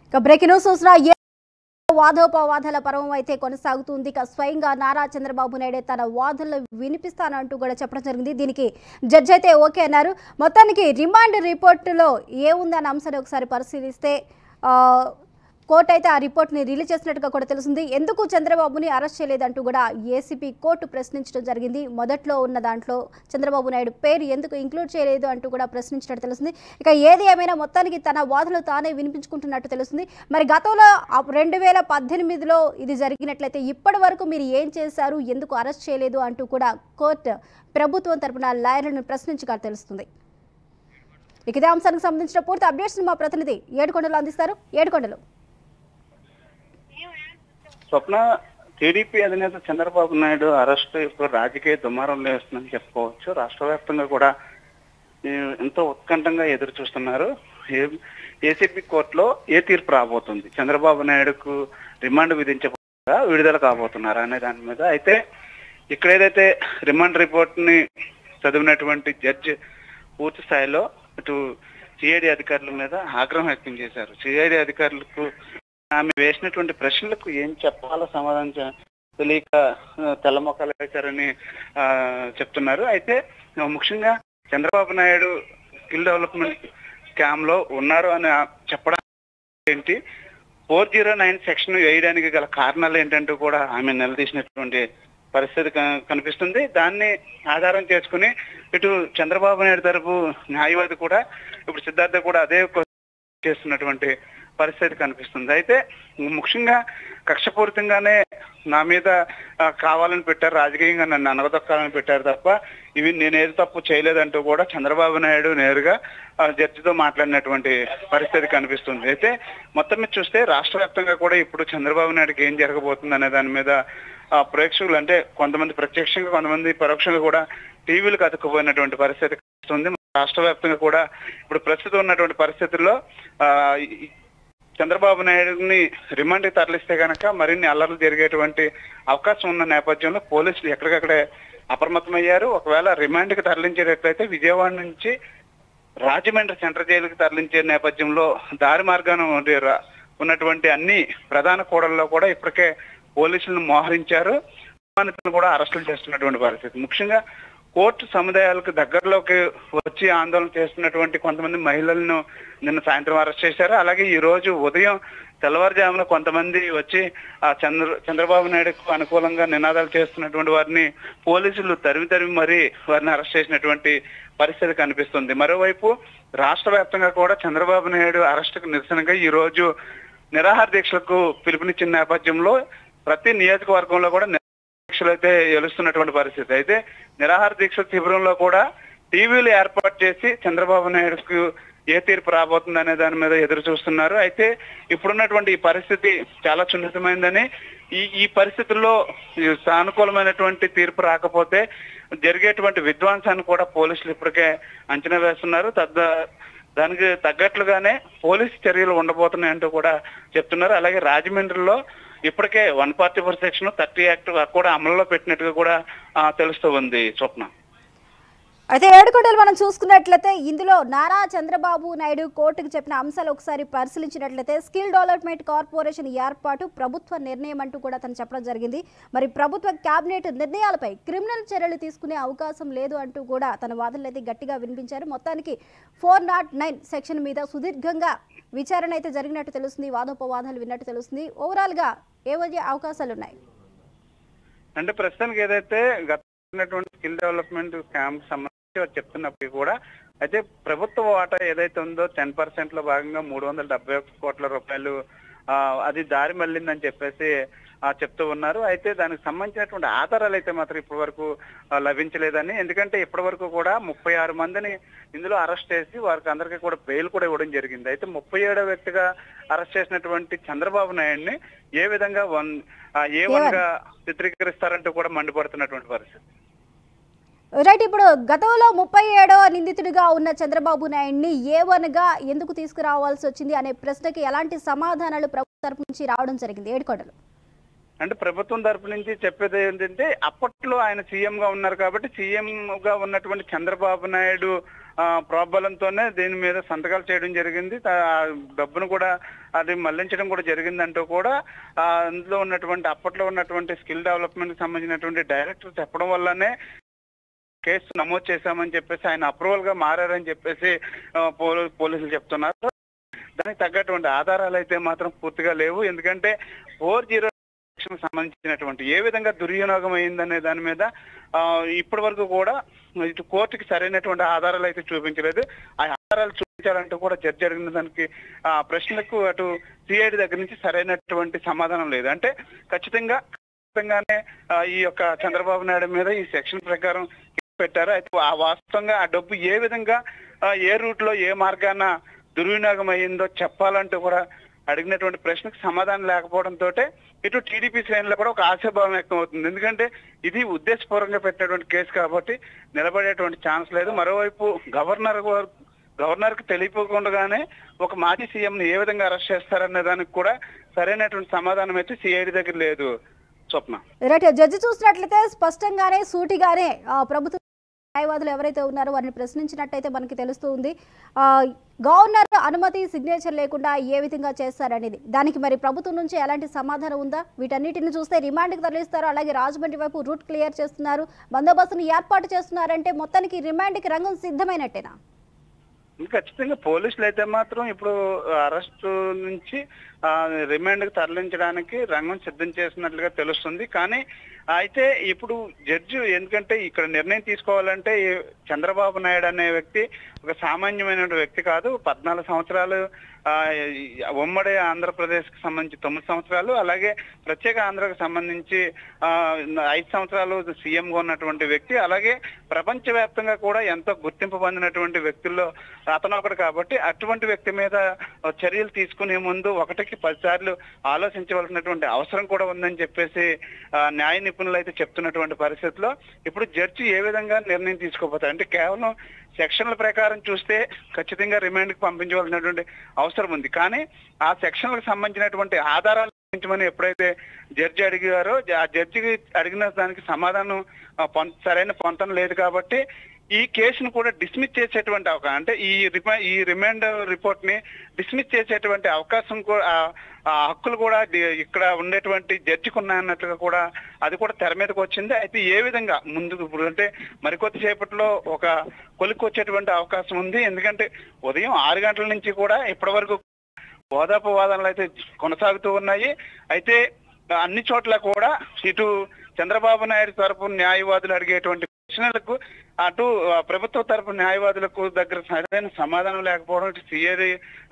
ఇక breaking news చూసిన ఏ వాదోపవాదాల పర్వం అయితే కొనసాగుతుంది ఇక స్వయంగా నారా చంద్రబాబు నాయుడే తన వాదనలు వినిపిస్తానంటూ కూడా చెప్పడం జరిగింది దీనికి జడ్జి అయితే ఓకే అన్నారు మొత్తానికి రిమాండ్ రిపోర్టులో ఏముందన్న అంశాన్ని ఒకసారి పరిశీలిస్తే ఆ, కోర్టు అయితే ఆ రిపోర్ట్ని రిలీజ్ చేసినట్టుగా కూడా తెలిసింది ఎందుకు చంద్రబాబుని అరెస్ట్ చేయలేదంటూ కూడా ఏసీపీ కోర్టు ప్రశ్నించడం జరిగింది మొదట్లో ఉన్న దాంట్లో చంద్రబాబు నాయుడు పేరు ఎందుకు ఇంక్లూడ్ చేయలేదు అంటూ కూడా ప్రశ్నించినట్టు తెలిసింది ఇక ఏది ఏమైనా మొత్తానికి తన వాదనలు తానే వినిపించుకుంటున్నట్టు తెలుస్తుంది మరి గతంలో రెండు వేల పద్దెనిమిదిలో ఇది జరిగినట్లయితే ఇప్పటి వరకు మీరు ఏం చేశారు ఎందుకు అరెస్ట్ చేయలేదు అంటూ కూడా కోర్టు ప్రభుత్వం తరపున లాయర్లను ప్రశ్నించగా తెలుస్తుంది ఇక ఇదే అంశానికి సంబంధించిన పూర్తి అప్డేట్స్ మా ప్రతినిధి ఏడుకొండలు అందిస్తారు ఏడుకొండలు స్వప్న టీడీపీ అధినేత చంద్రబాబు నాయుడు అరెస్ట్ ఇప్పుడు రాజకీయ దుమారం లేస్తుందని చెప్పుకోవచ్చు రాష్ట్ర వ్యాప్తంగా కూడా ఈ, ఎంతో ఉత్కంఠంగా ఎదురు చూస్తున్నారు ఏ- ఏసీబీ కోర్టులో ఏ తీర్పు రాబోతుంది చంద్రబాబు నాయుడుకు రిమాండ్ విధించకుండా విడుదల కాబోతున్నారు అనే దాని మీద అయితే ఇక్కడ ఏదైతే రిమాండ్ రిపోర్ట్ ని చదివినటువంటి జడ్జి పూర్తి స్థాయిలో ఇటు సిఐడి అధికారుల మీద ఆగ్రహం వ్యక్తం చేశారు సిఐడి అధికారులకు ఆమె వేసినటువంటి ప్రశ్నలకు ఏం చెప్పాలో సమాధానం చె- తెలియక ఆ, తెల్లమొక్కలు వేశారని ఆ, చెప్తున్నారు అయితే ఆ, ముఖ్యంగా Chandrababu Naidu skill development scam లో ఉన్నారు అని ఆ- చెప్పడానికి ఏంటి ఫోర్ జీరో నైన్ సెక్షన్ వేయడానికి గల కారణాలు ఏంటంటూ కూడా ఆమె నిలదీసినటువంటి పరిస్థితి క- కనిపిస్తుంది దాన్ని ఆధారం చేసుకుని ఇటు చంద్రబాబు నాయుడు తరపు న్యాయవాది కూడా ఇప్పుడు సిద్ధార్థ కూడా అదే చేస్తున్నటువంటి పరిస్థితి కనిపిస్తుంది అయితే ముఖ్యంగా కక్షపూరితంగానే నా మీద ఆ, కావాలని పెట్టారు రాజకీయంగా నన్ను అనగదొక్కాలని పెట్టారు తప్ప ఇవి నేను ఏది తప్పు చేయలేదంటూ కూడా చంద్రబాబు నాయుడు నేరుగా ఆ, జడ్జితో మాట్లాడినటువంటి పరిస్థితి కనిపిస్తుంది అయితే మొత్తం మీద చూస్తే రాష్ట్ర వ్యాప్తంగా కూడా ఇప్పుడు చంద్రబాబు నాయుడుకి ఏం జరగబోతుంది అనే దాని మీద ఆ, ప్రేక్షకులు అంటే కొంతమంది ప్రత్యక్షంగా కొంతమంది పరోక్షంగా కూడా టీవీలకు అతుక్కుపోయినటువంటి పరిస్థితి కనిపిస్తుంది రాష్ట్ర వ్యాప్తంగా కూడా ఇప్పుడు ప్రస్తుతం ఉన్నటువంటి పరిస్థితుల్లో ఆ, ఈ- చంద్రబాబు నాయుడుని రిమాండ్ తరలిస్తే గనక మరిన్ని అల్లర్లు జరిగేటువంటి అవకాశం ఉన్న నేపథ్యంలో పోలీసులు ఎక్కడికక్కడే అప్రమత్తమయ్యారు ఒకవేళ రిమాండ్కి తరలించేటట్లయితే విజయవాడ నుంచి రాజమండ్రి సెంట్రల్ జైలుకి తరలించే నేపథ్యంలో దారి మార్గాన ఉండే రా- ఉన్నటువంటి అన్ని ప్రధాన కూడల్లో కూడా ఇప్పటికే పోలీసులను మోహరించారు అనుమానితులను కూడా అరెస్టులు చేస్తున్నటువంటి పరిస్థితి ముఖ్యంగా కోర్టు సముదాయాలకు దగ్గరలోకి వచ్చి ఆందోళన చేస్తున్నటువంటి కొంతమంది మహిళలను నిన్న సాయంత్రం అరెస్ట్ చేశారు అలాగే ఈ రోజు ఉదయం తెల్లవారుజామున కొంతమంది వచ్చి ఆ చంద్ర చంద్రబాబు నాయుడుకు అనుకూలంగా నినాదాలు చేస్తున్నటువంటి వారిని పోలీసులు తరిమి తరిమి మరీ వారిని అరెస్ట్ చేసినటువంటి పరిస్థితి కనిపిస్తుంది మరోవైపు రాష్ట్ర వ్యాప్తంగా కూడా చంద్రబాబు నాయుడు అరెస్టుకు నిరసనగా ఈ రోజు నిరాహార దీక్షలకు పిలుపునిచ్చిన నేపథ్యంలో ప్రతి నియోజకవర్గంలో కూడా నిరాహార దీక్షలు అయితే ఎలుస్తున్నటువంటి పరిస్థితి అయితే నిరాహార దీక్ష శిబిరంలో కూడా టీవీలు ఏర్పాటు చేసి చంద్రబాబు నాయుడుకు ఏ తీర్పు రాబోతుంది అనే దాని మీద ఎదురు చూస్తున్నారు అయితే ఇప్పుడున్నటువంటి ఈ పరిస్థితి చాలా సున్నితమైందని ఈ ఈ పరిస్థితుల్లో ఈ సానుకూలమైనటువంటి తీర్పు రాకపోతే జరిగేటువంటి విధ్వంసాన్ని కూడా పోలీసులు ఇప్పటికే అంచనా వేస్తున్నారు తద్ద దానికి తగ్గట్లుగానే పోలీస్ చర్యలు ఉండబోతున్నాయంటూ కూడా చెప్తున్నారు అలాగే రాజమండ్రిలో ఇప్పటికే one forty four section thirty act కూడా అమలులో పెట్టినట్టుగా కూడా ఆ, తెలుస్తూ ఉంది స్వప్న అయితే ఏడుకొండలు మనం చూసుకున్నట్లయితే ఇందులో నారా చంద్రబాబు నాయుడు కోర్టుకు చెప్పిన అంశాలు ఒకసారి పరిశీలించినట్లయితే స్కిల్ డెవలప్మెంట్ కార్పొరేషన్ ఏర్పాటు ప్రభుత్వ నిర్ణయం అంటూ కూడా తను చెప్పడం జరిగింది మరి ప్రభుత్వ కేబినెట్ నిర్ణయాలపై క్రిమినల్ చర్యలు తీసుకునే అవకాశం లేదు అంటూ కూడా తన వాదనలు అయితే గట్టిగా వినిపించారు మొత్తానికి ఫోర్ నాట్ నైన్ సెక్షన్ మీద సుదీర్ఘంగా విచారణ అయితే జరిగినట్టు తెలుస్తుంది వాదోపవాదాలు విన్నట్టు తెలుస్తుంది ఓవరాల్గా ఏవే అవకాశాలు ఉన్నాయి అంటే ప్రస్తుతానికి ఏదైతే గత ఉన్నటువంటి స్కిల్ డెవలప్మెంట్ క్యాంప్ సంబంధించి వారు చెప్తున్నప్పటికీ కూడా అయితే ప్రభుత్వ వాటా ఏదైతే ఉందో టెన్ పర్సెంట్ లో భాగంగా మూడు వందల డెబ్బై ఒక్క కోట్ల రూపాయలు ఆ, అది దారి మళ్ళిందని చెప్పేసి ఆ, చెప్తూ ఉన్నారు అయితే దానికి సంబంధించినటువంటి ఆధారాలు అయితే మాత్రం ఇప్పటి వరకు ఆ, లభించలేదని ఎందుకంటే ఇప్పటి వరకు కూడా ముప్పై ఆరు మందిని ఇందులో అరెస్ట్ చేసి వారికి అందరికీ కూడా బెయిల్ కూడా ఇవ్వడం జరిగింది అయితే ముప్పై ఏడో వ్యక్తిగా అరెస్ట్ చేసినటువంటి చంద్రబాబు నాయుడిని ఏ విధంగా వన్ ఆ, ఏ వన్ గా చిత్రీకరిస్తారంటూ కూడా మండిపడుతున్నటువంటి పరిస్థితి రైట్ ఇప్పుడు గతంలో ముప్పై ఏడో నిందితుడిగా ఉన్న చంద్రబాబు నాయుడిని ఏ వన్గా ఎందుకు తీసుకురావాల్సి వచ్చింది అనే ప్రశ్నకి ఎలాంటి సమాధానాలు ప్రభుత్వం తరపు నుంచి రావడం జరిగింది ఏడుకోటలు అంటే ప్రభుత్వం తరపు నుంచి చెప్పేది ఏంటంటే అప్పట్లో ఆయన సీఎం గా ఉన్నారు కాబట్టి సీఎం గా ఉన్నటువంటి చంద్రబాబు నాయుడు ఆ, ప్రోద్బలంతోనే దీని మీద సంతకాలు చేయడం జరిగింది తా- ఆ డబ్బును కూడా అది మళ్లించడం కూడా జరిగిందంటూ కూడా ఆ, అందులో ఉన్నటువంటి అప్పట్లో ఉన్నటువంటి స్కిల్ డెవలప్మెంట్ కి సంబంధించినటువంటి డైరెక్టర్ చెప్పడం వల్లనే కేసు నమోదు చేశామని చెప్పేసి ఆయన అప్రూవల్ గా మారారని చెప్పేసి ఆ, పోలీ- పోలీసులు చెప్తున్నారు దానికి తగ్గటువంటి ఆధారాలు అయితే మాత్రం పూర్తిగా లేవు ఎందుకంటే ఫోర్ జీరో సంబంధించినటువంటి ఏ విధంగా దుర్వినియోగం అయిందనే దాని మీద ఆ, ఇప్పటి వరకు కూడా ఇటు కోర్టుకి సరైనటువంటి ఆధారాలు అయితే చూపించలేదు ఆ ఆధారాలు చూపించాలంటూ కూడా జడ్జి అడిగిన దానికి ఆ ప్రశ్నలకు అటు సిఐడి దగ్గర నుంచి సరైనటువంటి సమాధానం లేదు అంటే ఖచ్చితంగా ఖచ్చితంగానే ఆ, ఈ యొక్క చంద్రబాబు నాయుడు మీద ఈ సెక్షన్ ప్రకారం పెట్టారు అయితే ఆ వాస్తవంగా ఆ డబ్బు ఏ విధంగా ఆ, ఏ రూట్ లో ఏ మార్గాన దుర్వినియోగం అయ్యిందో చెప్పాలంటూ కూడా అడిగినటువంటి ప్రశ్నకు సమాధానం లేకపోవడంతో ఇటు టీడీపీ శ్రేణుల్లో కూడా ఒక ఆశాభావం వ్యక్తం అవుతుంది ఎందుకంటే ఇది ఉద్దేశపూర్వకంగా పెట్టినటువంటి కేసు కాబట్టి నిలబడేటువంటి ఛాన్స్ లేదు మరోవైపు గవర్నర్ గారు- గవర్నర్ కి తెలియపోకుండానే ఒక మాజీ సీఎం ని ఏ విధంగా అరెస్ట్ చేస్తారనే దానికి కూడా సరైనటువంటి సమాధానం అయితే సిఐడి దగ్గర లేదు స్వప్న రైట్ జడ్జి చూసినట్లయితే స్పష్టంగానే సూటిగానే ఆ, ప్రభుత్వ న్యాయవాదులు ఎవరైతే ఉన్నారో వారిని ప్రశ్నించినట్టయితే మనకి తెలుస్తూ ఉంది ఆ, గవర్నర్ అనుమతి సిగ్నేచర్ లేకుండా ఏ విధంగా చేస్తారనేది దానికి మరి ప్రభుత్వం నుంచి ఎలాంటి సమాధానం ఉందా వీటన్నిటిని చూస్తే రిమాండ్కి తరలిస్తారు అలాగే రాజమండ్రి వైపు రూట్ క్లియర్ చేస్తున్నారు బందోబస్తును ఏర్పాటు చేస్తున్నారంటే మొత్తానికి రిమాండ్కి రంగం సిద్ధమైనట్టేనా ఖచ్చితంగా పోలీసులు అయితే మాత్రం ఇప్పుడు అరెస్ట్ నుంచి ఆ, రిమాండ్ కి తరలించడానికి రంగం సిద్ధం చేసినట్లుగా తెలుస్తుంది కానీ అయితే ఇప్పుడు జడ్జి ఎందుకంటే ఇక్కడ నిర్ణయం తీసుకోవాలంటే ఈ చంద్రబాబు నాయుడు అనే వ్యక్తి ఒక సామాన్యమైన వ్యక్తి కాదు పద్నాలుగు సంవత్సరాలు ఆ, ఈ ఉమ్మడి ఆంధ్రప్రదేశ్ కి సంబంధించి తొమ్మిది సంవత్సరాలు అలాగే ప్రత్యేక ఆంధ్రకు సంబంధించి ఆ, ఐదు సంవత్సరాలు సీఎం గా ఉన్నటువంటి వ్యక్తి అలాగే ప్రపంచవ్యాప్తంగా కూడా ఎంతో గుర్తింపు పొందినటువంటి వ్యక్తుల్లో అతను ఒకడు కాబట్టి అటువంటి వ్యక్తి మీద చర్యలు తీసుకునే ముందు ఒకటికి పదిసార్లు ఆలోచించవలసినటువంటి అవసరం కూడా ఉందని చెప్పేసి ఆ, న్యాయ నిపుణులు అయితే చెప్తున్నటువంటి పరిస్థితిలో ఇప్పుడు జడ్జి ఏ విధంగా నిర్ణయం తీసుకోపోతారు అంటే కేవలం సెక్షన్ల ప్రకారం చూస్తే ఖచ్చితంగా రిమాండ్ కి పంపించవలసినటువంటి అవసరం ఉంది కానీ ఆ సెక్షన్లకు సంబంధించినటువంటి ఆధారాలు చూపించమని ఎప్పుడైతే జడ్జి అడిగారో ఆ జడ్జికి అడిగిన దానికి సమాధానం ఆ, పొం- సరైన పొంతన లేదు కాబట్టి ఈ కేసును కూడా డిస్మిస్ చేసేటువంటి అవకాశం అంటే ఈ రిమా ఈ రిమాండ్ రిపోర్ట్ ని డిస్మిస్ చేసేటువంటి అవకాశం కూడా ఆ- ఆ హక్కులు కూడా ది- ఇక్కడ ఉండేటువంటి జడ్జికి ఉన్నాయన్నట్లుగా కూడా అది కూడా తెర మీదకి వచ్చింది అయితే ఏ విధంగా ముందుకు ఇప్పుడు అంటే మరికొద్ది సేపట్లో ఒక కొలిక్కి వచ్చేటువంటి అవకాశం ఉంది ఎందుకంటే ఉదయం ఆరు గంటల నుంచి కూడా ఇప్పటి వరకు వాదాపవాదనలు అయితే కొనసాగుతూ ఉన్నాయి అయితే అన్ని చోట్ల కూడా ఇటు చంద్రబాబు నాయుడు తరపు న్యాయవాదులు అడిగేటువంటి ప్రశ్నలకు అటు ఆ, ప్రభుత్వ తరపు న్యాయవాదులకు దగ్గర సరైన సమాధానం లేకపోవడం ఇటు సిఐడి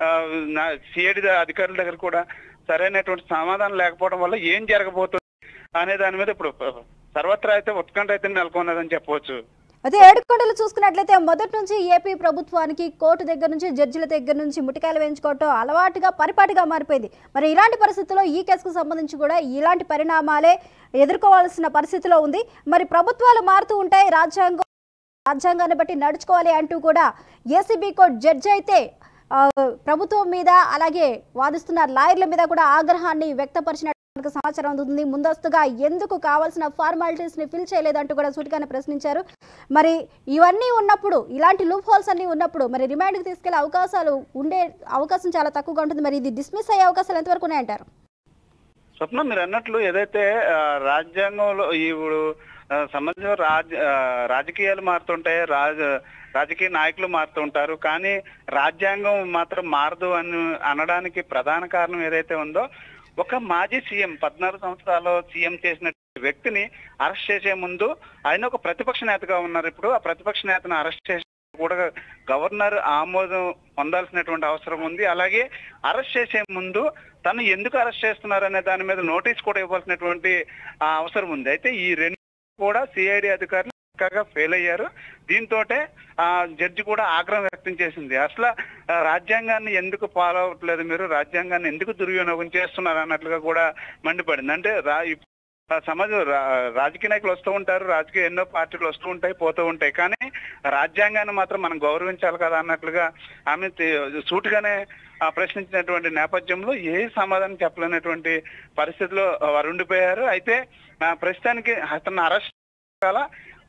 సిఐడి అధికారుల దగ్గర కూడా సరైనటువంటి సమాధానం లేకపోవడం వల్ల ఏం జరగబోతుంది అనే దాని మీద ఇప్పుడు సర్వత్రా అయితే ఉత్కంఠ అయితే నెలకొన్నదని చెప్పవచ్చు అదే ఏడుకొండలు చూసుకున్నట్లయితే మొదటి నుంచి ఏపీ ప్రభుత్వానికి కోర్టు దగ్గర నుంచి జడ్జిల దగ్గర నుంచి ముటికాయలు వేయించుకోవటం అలవాటుగా పరిపాటిగా మారిపోయింది మరి ఇలాంటి పరిస్థితుల్లో ఈ కేసుకు సంబంధించి కూడా ఇలాంటి పరిణామాలే ఎదుర్కోవాల్సిన పరిస్థితిలో ఉంది మరి ప్రభుత్వాలు మారుతూ ఉంటాయి రాజ్యాంగం రాజ్యాంగాన్ని బట్టి నడుచుకోవాలి అంటూ కూడా ఏసీబీ కోర్టు జడ్జి అయితే ఆ, ప్రభుత్వం మీద అలాగే వాదిస్తున్న లాయర్ల మీద కూడా ఆగ్రహాన్ని వ్యక్తపరిచినట్టు మనకు సమాచారం అందుతుంది ముందస్తుగా ఎందుకు కావాల్సిన ఫార్మాలిటీస్ ని ఫిల్ చేయలేదంటూ కూడా సూటిగానే ప్రశ్నించారు మరి ఇవన్నీ ఉన్నప్పుడు ఇలాంటి లూప్ హోల్స్ అన్ని ఉన్నప్పుడు మరి రిమాండ్కి తీసుకెళ్లే అవకాశాలు ఉండే అవకాశం చాలా తక్కువగా ఉంటుంది మరి ఇది డిస్మిస్ అయ్యే అవకాశాలు ఎంతవరకు ఉన్నాయంటారు స్వప్న మీరు అన్నట్లు ఏదైతే ఆ, రాజ్యాంగంలో ఇప్పుడు ఆ, సంబంధించిన రాజ ఆ, రాజకీయాలు మారుతుంటాయి రాజ రాజకీయ నాయకులు మారుతుంటారు కానీ రాజ్యాంగం మాత్రం మారదు అని అనడానికి ప్రధాన కారణం ఏదైతే ఉందో ఒక మాజీ సీఎం పద్నాలుగు సంవత్సరాలు సీఎం చేసిన వ్యక్తిని అరెస్ట్ చేసే ముందు ఆయన ఒక ప్రతిపక్ష నేతగా ఉన్నారు ఇప్పుడు ఆ ప్రతిపక్ష నేతను అరెస్ట్ చేసి కూడా గవర్నర్ ఆమోదం పొందాల్సినటువంటి అవసరం ఉంది అలాగే అరెస్ట్ చేసే ముందు తను ఎందుకు అరెస్ట్ చేస్తున్నారు అనే దాని మీద నోటీస్ కూడా ఇవ్వాల్సినటువంటి ఆ, అవసరం ఉంది అయితే ఈ రెండు కూడా సిఐడి అధికారులు చక్కగా ఫెయిల్ అయ్యారు దీంతో ఆ జడ్జి కూడా ఆగ్రహం వ్యక్తం చేసింది అసలు ఆ, రాజ్యాంగాన్ని ఎందుకు ఫాలో అవ్వట్లేదు మీరు రాజ్యాంగాన్ని ఎందుకు దుర్వినియోగం చేస్తున్నారు అన్నట్లుగా కూడా మండిపడింది అంటే రా ఇప్- ఆ సమాజం రా- రాజకీయ నాయకులు వస్తూ ఉంటారు రాజకీయ ఎన్నో పార్టీలు వస్తూ ఉంటాయి పోతూ ఉంటాయి కానీ రాజ్యాంగాన్ని మాత్రం మనం గౌరవించాలి కదా అన్నట్లుగా ఆమె తే- సూటిగానే ఆ ప్రశ్నించినటువంటి నేపథ్యంలో ఏ సమాధానం చెప్పలేనటువంటి పరిస్థితిలో వారు ఉండిపోయారు అయితే ఆ, ప్రస్తుతానికి అతను అరెస్ట్ కాల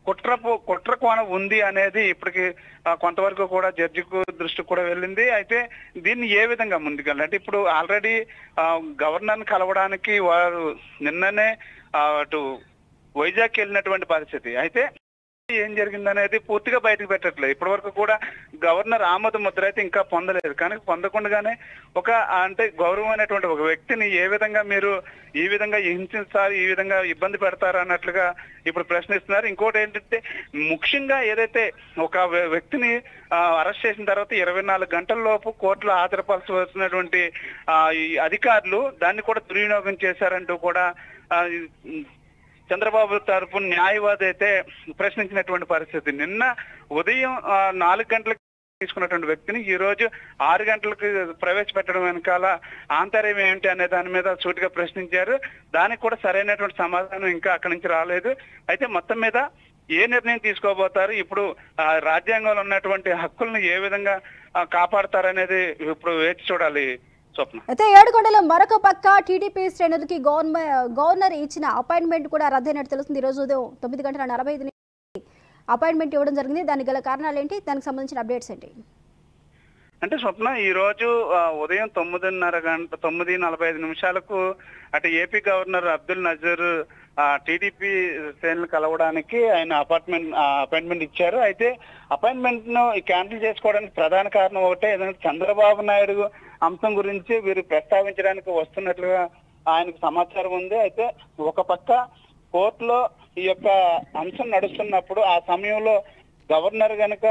కుట్ర కుట్ర కోణం ఉంది అనేది ఇప్పటికి ఆ, కొంతవరకు కూడా జడ్జికు దృష్టికి కూడా వెళ్ళింది అయితే దీన్ని ఏ విధంగా ముందుకెళ్ళాలి అంటే ఇప్పుడు ఆల్రెడీ గవర్నర్ కలవడానికి వారు నిన్ననే ఆ, అటు వైజాగ్ వెళ్ళినటువంటి పరిస్థితి అయితే ఏం జరిగిందనేది పూర్తిగా బయటకు పెట్టట్లేదు ఇప్పటి వరకు కూడా గవర్నర్ ఆమోద ముద్ర అయితే ఇంకా పొందలేదు కానీ పొందకుండానే ఒక అంటే గౌరవమైనటువంటి ఒక వ్యక్తిని ఏ విధంగా మీరు ఈ విధంగా హింసిస్తారు ఈ విధంగా ఇబ్బంది పెడతారు అన్నట్లుగా ఇప్పుడు ప్రశ్నిస్తున్నారు ఇంకోటి ఏంటంటే ముఖ్యంగా ఏదైతే ఒక వ్య- వ్యక్తిని అరెస్ట్ చేసిన తర్వాత ఇరవై నాలుగు గంటల లోపు కోర్టులో హాజరుపరచ వచ్చినటువంటి ఆ, ఈ అధికారులు దాన్ని కూడా దుర్వినియోగం చేశారంటూ కూడా ఆ, ఈ- చంద్రబాబు తరపు న్యాయవాది అయితే ప్రశ్నించినటువంటి పరిస్థితి నిన్న ఉదయం ఆ, నాలుగు గంటలకు తీసుకున్నటువంటి వ్యక్తిని ఈ రోజు ఆరు గంటలకు ప్రవేశపెట్టడం వెనకాల ఆంతర్యం ఏంటి అనే దాని మీద సూటిగా ప్రశ్నించారు దానికి కూడా సరైనటువంటి సమాధానం ఇంకా అక్కడి నుంచి రాలేదు అయితే మొత్తం మీద ఏ నిర్ణయం తీసుకోబోతారు ఇప్పుడు ఆ, రాజ్యాంగంలో ఉన్నటువంటి హక్కులను ఏ విధంగా ఆ, కాపాడతారనేది ఇప్పుడు వేచి చూడాలి స్వప్న అయితే ఏడుకొండలో మరొక పక్క టీడీపీ శ్రేణులకి గవర్నమెంట్ గవర్నర్ ఇచ్చిన అపాయింట్మెంట్ కూడా రద్దయినట్టు తెలుస్తుంది ఈ రోజు ఉదయం తొమ్మిది గంటల నలభై ఐదు అపాయింట్మెంట్ ఇవ్వడం జరిగింది దానికి గల కారణాలు ఏంటి దానికి సంబంధించిన అప్డేట్స్ ఏంటి అంటే స్వప్న ఈ రోజు ఆ, ఉదయం తొమ్మిదిన్నర గంట తొమ్మిది నలభై ఐదు నిమిషాలకు అటు AP governor Abdul Nazer TDP శ్రేణులు కలవడానికి ఆయన అపార్ట్మెంట్ అపాయింట్మెంట్ ఇచ్చారు అయితే అపాయింట్మెంట్ ను క్యాన్సిల్ చేసుకోవడానికి ప్రధాన కారణం ఒకటే ఏదంటే చంద్రబాబు నాయుడు అంశం గురించి వీరు ప్రస్తావించడానికి వస్తున్నట్లుగా ఆయనకు సమాచారం ఉంది అయితే ఒక పక్క కోర్టులో ఈ యొక్క అంశం నడుస్తున్నప్పుడు ఆ సమయంలో గవర్నర్ గనక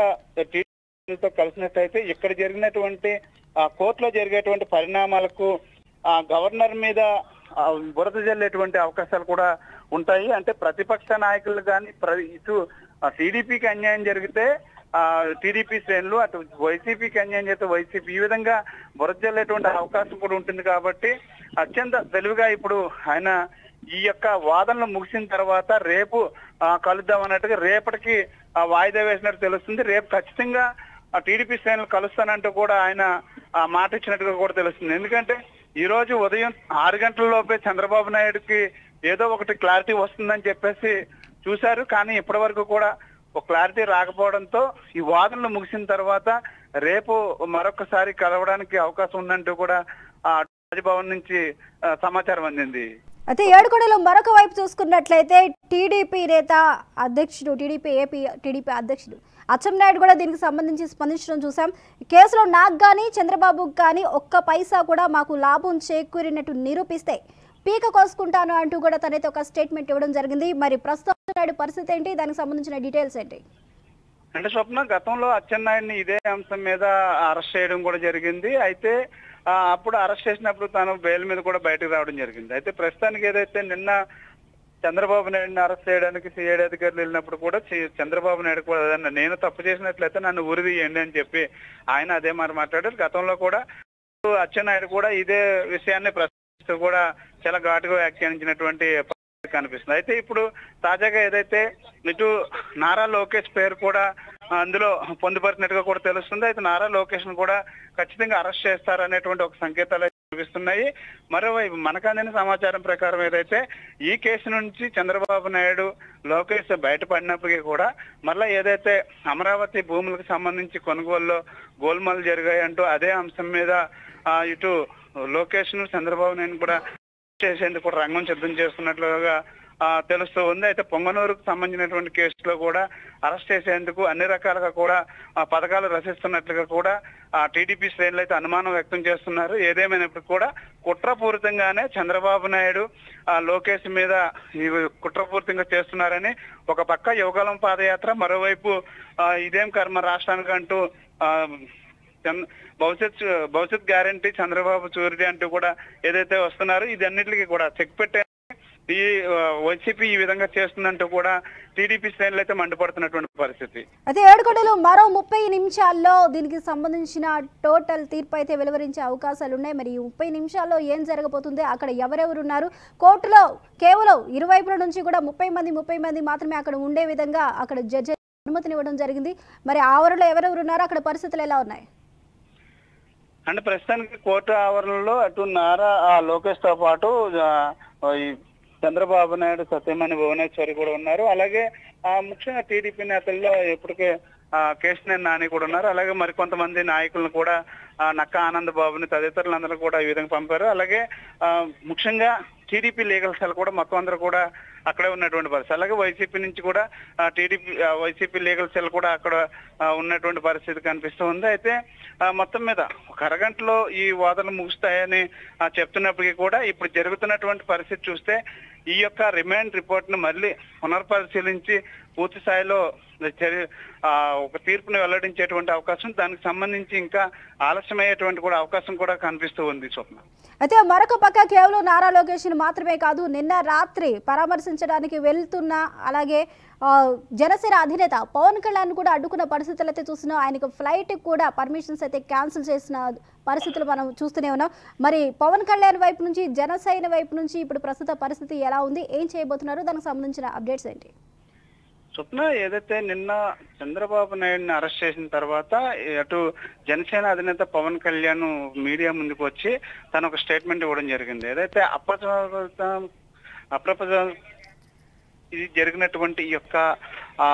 తో కలిసినట్టయితే ఇక్కడ జరిగినటువంటి ఆ, కోర్టులో జరిగేటువంటి పరిణామాలకు ఆ గవర్నర్ మీద ఆ, బురద జల్లేటువంటి అవకాశాలు కూడా ఉంటాయి అంటే ప్రతిపక్ష నాయకులు కానీ ఇటు టీడీపీకి అన్యాయం జరిగితే ఆ టీడీపీ శ్రేణులు అటు వైసీపీకి అన్యాయం చేస్తే వైసీపీ ఈ విధంగా బురద జల్లేటువంటి అవకాశం కూడా ఉంటుంది కాబట్టి అత్యంత తెలివిగా ఇప్పుడు ఆయన ఈ యొక్క వాదనలు ముగిసిన తర్వాత రేపు ఆ, కలుద్దాం అన్నట్టుగా రేపటికి ఆ, వాయిదా వేసినట్టు తెలుస్తుంది రేపు ఖచ్చితంగా ఆ టీడీపీ శ్రేణులు కలుస్తానంటూ కూడా ఆయన ఆ, మాట ఇచ్చినట్టుగా కూడా తెలుస్తుంది ఎందుకంటే ఈ రోజు ఉదయం ఆరు గంటల లోపే చంద్రబాబు నాయుడుకి ఏదో ఒకటి క్లారిటీ వస్తుందని చెప్పేసి చూశారు కానీ ఇప్పటి వరకు కూడా ఒక క్లారిటీ రాకపోవడంతో ఈ వాదనలు ముగిసిన తర్వాత రేపు మరొకసారి కలవడానికి అవకాశం ఉందంటూ కూడా ఆ రాజభవన్ నుంచి ఆ, సమాచారం అందింది అయితే ఏడుకొండలో మరొక వైపు చూసుకున్నట్లయితే టీడీపీ నేత అధ్యక్షుడు టీడీపీ ఏపీ టీడీపీ అధ్యక్షుడు అచ్చెన్నాయుడు కూడా దీనికి సంబంధించి స్పందించడం చూసాం ఈ కేసులో నాకు కానీ చంద్రబాబుకు కానీ ఒక్క పైసా కూడా మాకు లాభం చేకూరినట్టు నిరూపిస్తే పీక కోసుకుంటాను అంటూ కూడా తనైతే ఒక స్టేట్మెంట్ ఇవ్వడం జరిగింది మరి ప్రస్తుతం అచ్చెన్నాయుడు పరిస్థితి ఏంటి దానికి సంబంధించిన డీటెయిల్స్ ఏంటి అంటే స్వప్న గతంలో అచ్చెన్నాయుడిని ఇదే అంశం మీద అరెస్ట్ చేయడం కూడా జరిగింది అయితే ఆ, అప్పుడు అరెస్ట్ చేసినప్పుడు తాను బెయిల్ మీద కూడా బయటకు రావడం జరిగింది అయితే ప్రస్తుతానికి ఏదైతే నిన్న చంద్రబాబు నాయుడిని అరెస్ట్ చేయడానికి సిఐడి అధికారులు వెళ్ళినప్పుడు కూడా చి- చంద్రబాబు నాయుడు కూడా అదన్న నేను తప్పు చేసినట్లయితే నన్ను ఉరి తీయండి అని చెప్పి ఆయన అదే మరి మాట్లాడారు గతంలో కూడా అచ్చెన్నాయుడు కూడా ఇదే విషయాన్ని ప్రశ్నిస్తూ కూడా చాలా ఘాటుగా వ్యాఖ్యానించినటువంటి పరిస్థితి కనిపిస్తుంది అయితే ఇప్పుడు తాజాగా ఏదైతే ఇటు నారా లోకేష్ పేరు కూడా అందులో పొందుపరిచినట్టుగా కూడా తెలుస్తుంది అయితే నారా లోకేష్ ను కూడా ఖచ్చితంగా అరెస్ట్ చేస్తారనేటువంటి ఒక సంకేతాలు అయితే కనిపిస్తున్నాయి మరోవైపు మనకు అందిన సమాచారం ప్రకారం ఏదైతే ఈ కేసు నుంచి చంద్రబాబు నాయుడు లోకేష్ బయటపడినప్పటికీ కూడా మళ్ళా ఏదైతే అమరావతి భూములకు సంబంధించి కొనుగోలులో గోల్మాలు జరిగాయంటూ అదే అంశం మీద ఆ, ఇటు లోకేష్ ను చంద్రబాబు నాయుడు కూడా చేసేందుకు కూడా రంగం సిద్ధం చేస్తున్నట్లుగా ఆ, తెలుస్తూ ఉంది అయితే పొంగనూరుకు సంబంధించినటువంటి కేసులో కూడా అరెస్ట్ చేసేందుకు అన్ని రకాలుగా కూడా ఆ, పథకాలు రచిస్తున్నట్లుగా కూడా ఆ టీడీపీ శ్రేణులు అయితే అనుమానం వ్యక్తం చేస్తున్నారు ఏదేమైనప్పుడు కూడా కుట్రపూరితంగానే చంద్రబాబు నాయుడు ఆ, లోకేష్ మీద ఈ కుట్రపూరితంగా చేస్తున్నారని ఒక పక్క యువకాలం పాదయాత్ర మరోవైపు ఆ, ఇదేం కర్మ రాష్ట్రానికంటూ ఆ, చంద్ర- భవిష్యత్ భవిష్యత్ గ్యారంటీ చంద్రబాబు చూరిటీ అంటూ కూడా ఏదైతే వస్తున్నారో ఇదన్నిటికీ కూడా చెక్ పెట్టే ఈ ఆ, వైసీపీ ఈ విధంగా చేస్తుందంటూ కూడా టీడీపీ శ్రేణులు అయితే మండిపడుతున్నటువంటి పరిస్థితి అయితే ఏడుకొండలో మరో ముప్పై నిమిషాల్లో దీనికి సంబంధించిన టోటల్ తీర్పు అయితే వెలువరించే అవకాశాలు ఉన్నాయి మరి ఈ ముప్పై నిమిషాల్లో ఏం జరగబోతుంది అక్కడ ఎవరెవరు ఉన్నారు కోర్టులో కేవలం ఇరువైపుల నుంచి కూడా ముప్పై మంది ముప్పై మంది మాత్రమే అక్కడ ఉండే విధంగా అక్కడ జడ్జి అనుమతినివ్వడం జరిగింది మరి ఆవరణలో ఎవరెవరు ఉన్నారో అక్కడ పరిస్థితులు ఎలా ఉన్నాయి అంటే ప్రస్తుతానికి కోర్టు ఆవరణలో అటు నారా ఆ, లోకేష్ తో పాటు ఆ, ఈ చంద్రబాబు నాయుడు సత్యమణి భువనేశ్వరి కూడా ఉన్నారు అలాగే ఆ ముఖ్యంగా టీడీపీ నేతల్లో ఇప్పటికే ఆ కేశినేని నాని కూడా ఉన్నారు అలాగే మరికొంతమంది నాయకులను కూడా ఆ నక్క ఆనంద్ బాబుని తదితరులందరూ కూడా ఈ విధంగా పంపారు అలాగే ఆ ముఖ్యంగా టీడీపీ లీగల్ సెల్ కూడా మొత్తం అందరూ కూడా అక్కడే ఉన్నటువంటి పరిస్థితి అలాగే వైసీపీ నుంచి కూడా టీడీపీ వైసీపీ లీగల్ సెల్ కూడా అక్కడ ఆ, ఉన్నటువంటి పరిస్థితి కనిపిస్తూ ఉంది అయితే ఆ, మొత్తం మీద ఒక అరగంటలో ఈ వాదనలు ముగుస్తాయని ఆ, చెప్తున్నప్పటికీ కూడా ఇప్పుడు జరుగుతున్నటువంటి పరిస్థితి చూస్తే ఈ యొక్క రిమాండ్ రిపోర్ట్ ను మళ్ళీ పునర్పరిశీలించి పూర్తి స్థాయిలో చర్య ఆ, ఒక తీర్పును వెల్లడించేటువంటి అవకాశం దానికి సంబంధించి ఇంకా ఆలస్యమయ్యేటువంటి కూడా అవకాశం కూడా కనిపిస్తూ ఉంది స్వప్న అయితే మరొక పక్క కేవలం నారా లోకేష్ మాత్రమే కాదు నిన్న రాత్రి పరామర్శించడానికి వెళ్తున్న అలాగే ఆ, జనసేన అధినేత పవన్ కళ్యాణ్ కూడా అడ్డుకున్న పరిస్థితులు అయితే చూస్తున్నాం ఆయనకు ఫ్లైట్ కూడా పర్మిషన్స్ అయితే క్యాన్సిల్ చేసిన పరిస్థితులు మనం చూస్తూనే ఉన్నాం మరి పవన్ కళ్యాణ్ వైపు నుంచి జనసేన వైపు నుంచి ఇప్పుడు ప్రస్తుత పరిస్థితి ఎలా ఉంది ఏం చేయబోతున్నారు దానికి సంబంధించిన అప్డేట్స్ ఏంటి స్వప్న ఏదైతే నిన్న చంద్రబాబు నాయుడిని అరెస్ట్ చేసిన తర్వాత అటు జనసేన అధినేత పవన్ కళ్యాణ్ మీడియా ముందుకు వచ్చి తను ఒక స్టేట్మెంట్ ఇవ్వడం జరిగింది ఏదైతే అప్రచ అప్రప ఇది జరిగినటువంటి ఈ యొక్క ఆ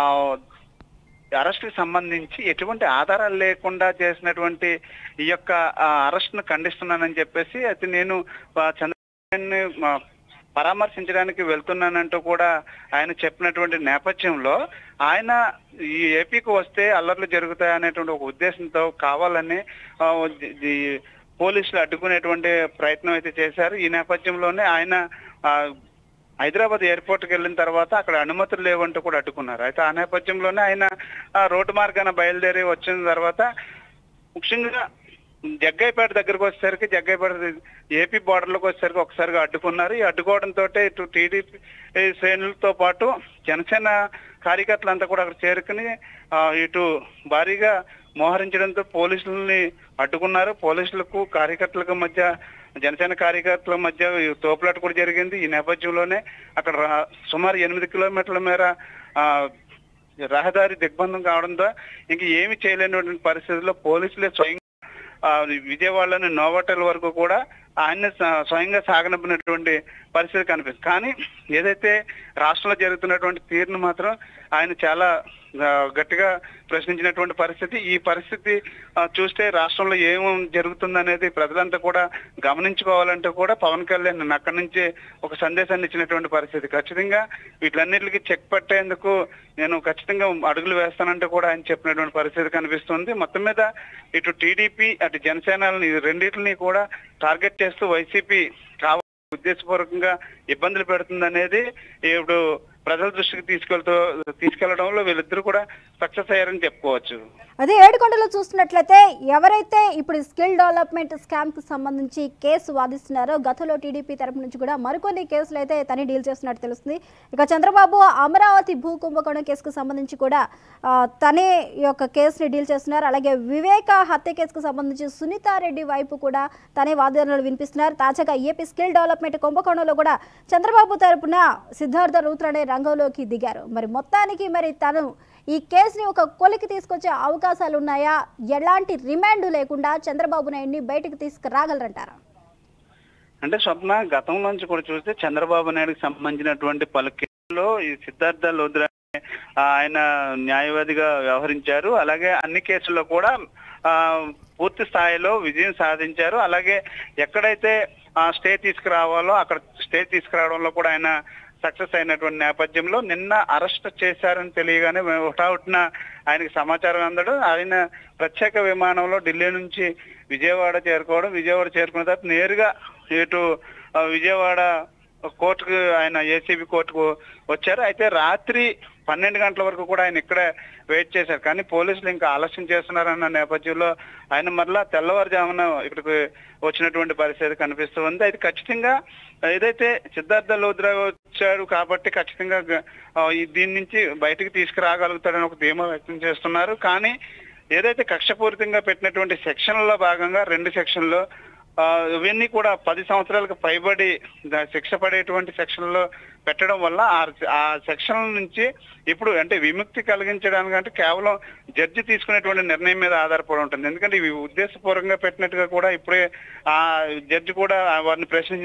అరెస్ట్ కి సంబంధించి ఎటువంటి ఆధారాలు లేకుండా చేసినటువంటి ఈ యొక్క అరెస్ట్ ను ఖండిస్తున్నానని చెప్పేసి అయితే నేను ఆ, చంద్రబాబు మా పరామర్శించడానికి వెళ్తున్నానంటూ కూడా ఆయన చెప్పినటువంటి నేపథ్యంలో ఆయన ఈ ఏపీకి వస్తే అల్లర్లు జరుగుతాయి అనేటువంటి ఒక ఉద్దేశంతో కావాలని ఆ, ఈ పోలీసులు అడ్డుకునేటువంటి ప్రయత్నం అయితే చేశారు ఈ నేపథ్యంలోనే ఆయన ఆ, హైదరాబాద్ ఎయిర్పోర్ట్ కి వెళ్ళిన తర్వాత అక్కడ అనుమతులు లేవంటూ కూడా అడ్డుకున్నారు అయితే ఆ నేపథ్యంలోనే ఆయన ఆ, రోడ్డు మార్గాన బయలుదేరి వచ్చిన తర్వాత ముఖ్యంగా జగ్గైపేట దగ్గరకు వచ్చేసరికి జగ్గైపేట ఏపీ బార్డర్ లోకి వచ్చేసరికి ఒకసారిగా అడ్డుకున్నారు ఈ అడ్డుకోవడంతో ఇటు టీడీపీ శ్రేణులతో పాటు జనసేన కార్యకర్తలంతా కూడా అక్కడ చేరుకుని ఆ, ఇటు భారీగా మోహరించడంతో పోలీసులని అడ్డుకున్నారు పోలీసులకు కార్యకర్తలకు మధ్య జనసేన కార్యకర్తల మధ్య ఈ తోపులాట కూడా జరిగింది ఈ నేపథ్యంలోనే అక్కడ రా- సుమారు ఎనిమిది కిలోమీటర్ల మేర ఆ, రహదారి దిగ్బంధం కావడంతో ఇంక ఏమి చేయలేనటువంటి పరిస్థితుల్లో పోలీసులే స్వయం ఆ, విజయవాడలోని నోవాటల్ వరకు కూడా ఆయన స్వయంగా సాగనంపినటువంటి పరిస్థితి కనిపిస్తుంది కానీ ఏదైతే రాష్ట్రంలో జరుగుతున్నటువంటి తీరును మాత్రం ఆయన చాలా ఆ, గట్టిగా ప్రశ్నించినటువంటి పరిస్థితి ఈ పరిస్థితి ఆ, చూస్తే రాష్ట్రంలో ఏం జరుగుతుందనేది ప్రజలంతా కూడా గమనించుకోవాలంటే కూడా పవన్ కళ్యాణ్ నిన్న అక్కడి నుంచి ఒక సందేశాన్ని ఇచ్చినటువంటి పరిస్థితి ఖచ్చితంగా వీటన్నిటికి చెక్ పట్టేందుకు నేను ఖచ్చితంగా అడుగులు వేస్తానంటే కూడా ఆయన చెప్పినటువంటి పరిస్థితి కనిపిస్తుంది మొత్తం మీద ఇటు టీడీపీ అటు జనసేనని ఈ రెండింటిని కూడా టార్గెట్ చేస్తూ వైసీపీ కావాలి ఉద్దేశపూర్వకంగా ఇబ్బందులు పెడుతుందనేది ఇప్పుడు ప్రజల దృష్టికి తీసుకెళ్తూ తీసుకెళ్లడంలో వీళ్ళిద్దరూ కూడా సక్సెస్ అయ్యారని చెప్పుకోవచ్చు అదే ఏడుకొండలో చూస్తున్నట్లయితే ఎవరైతే ఇప్పుడు స్కిల్ డెవలప్మెంట్ స్కామ్ కి సంబంధించి కేసు వాదిస్తున్నారో గతంలో టీడీపీ తరపు నుంచి కూడా మరికొన్ని కేసులు అయితే తనే డీల్ చేస్తున్నట్టు తెలుస్తుంది ఇక చంద్రబాబు అమరావతి భూ కుంభకోణం కేసుకు సంబంధించి కూడా ఆ, తనే ఈ యొక్క కేసుని డీల్ చేస్తున్నారు అలాగే వివేక హత్య కేసుకు సంబంధించి సునీతారెడ్డి వైపు కూడా తనే వాదనలు వినిపిస్తున్నారు తాజాగా ఏపీ స్కిల్ డెవలప్మెంట్ కుంభకోణంలో కూడా చంద్రబాబు తరపున సిద్ధార్థ రూత్రనే రంగంలోకి దిగారు మరి మొత్తానికి మరి తను ఈ కేసుని ఒక కొలికి తీసుకొచ్చే అవకాశాలు ఉన్నాయా ఎలాంటి రిమాండ్ లేకుండా చంద్రబాబు నాయుడిని బయటకు తీసుకురాగలరంటారా అంటే స్వప్న గతంలోంచి కూడా చూస్తే చంద్రబాబు నాయుడుకి సంబంధించినటువంటి పలు కేసుల్లో ఈ సిద్ధార్థ లోద్రా ఆయన న్యాయవాదిగా వ్యవహరించారు అలాగే అన్ని కేసుల్లో కూడా ఆ, పూర్తి స్థాయిలో విజయం సాధించారు అలాగే ఎక్కడైతే ఆ, స్టే తీసుకురావాలో అక్కడ స్టే తీసుకురావడంలో కూడా ఆయన సక్సెస్ అయినటువంటి నేపథ్యంలో నిన్న అరెస్ట్ చేశారని తెలియగానే హుటాహుటిన ఆయనకి సమాచారం అందడం ఆయన ప్రత్యేక విమానంలో ఢిల్లీ నుంచి విజయవాడ చేరుకోవడం విజయవాడ చేరుకున్న తర్వాత నేరుగా ఇటు ఆ, విజయవాడ కోర్టుకు ఆయన ఏసీబీ కోర్టుకు వచ్చారు అయితే రాత్రి పన్నెండు గంటల వరకు కూడా ఆయన ఇక్కడే వెయిట్ చేశారు కానీ పోలీసులు ఇంకా ఆలస్యం చేస్తున్నారన్న నేపథ్యంలో ఆయన మరలా తెల్లవారుజామున ఇక్కడికి వచ్చినటువంటి పరిస్థితి కనిపిస్తూ ఉంది అయితే ఖచ్చితంగా ఏదైతే సిద్ధార్థ లోద్రా వచ్చాడు కాబట్టి ఖచ్చితంగా గ- ఆ, ఈ దీని నుంచి బయటకు తీసుకురాగలుగుతాడని ఒక ధీమా వ్యక్తం చేస్తున్నారు కానీ ఏదైతే కక్షపూరితంగా పెట్టినటువంటి సెక్షన్లలో భాగంగా రెండు సెక్షన్లో ఆ, ఇవన్నీ కూడా పది సంవత్సరాలకు పైబడి ద- శిక్ష పడేటువంటి సెక్షన్లో పెట్టడం వల్ల ఆ- ఆ సెక్షన్ నుంచి ఇప్పుడు అంటే విముక్తి కలిగించడానికి అంటే కేవలం జడ్జి తీసుకునేటువంటి నిర్ణయం మీద ఆధారపడి ఉంటుంది ఎందుకంటే ఇవి ఉద్దేశపూర్వకంగా పెట్టినట్టుగా కూడా ఇప్పుడే ఆ జడ్జి కూడా వారిని ప్రశ్నించినట్టు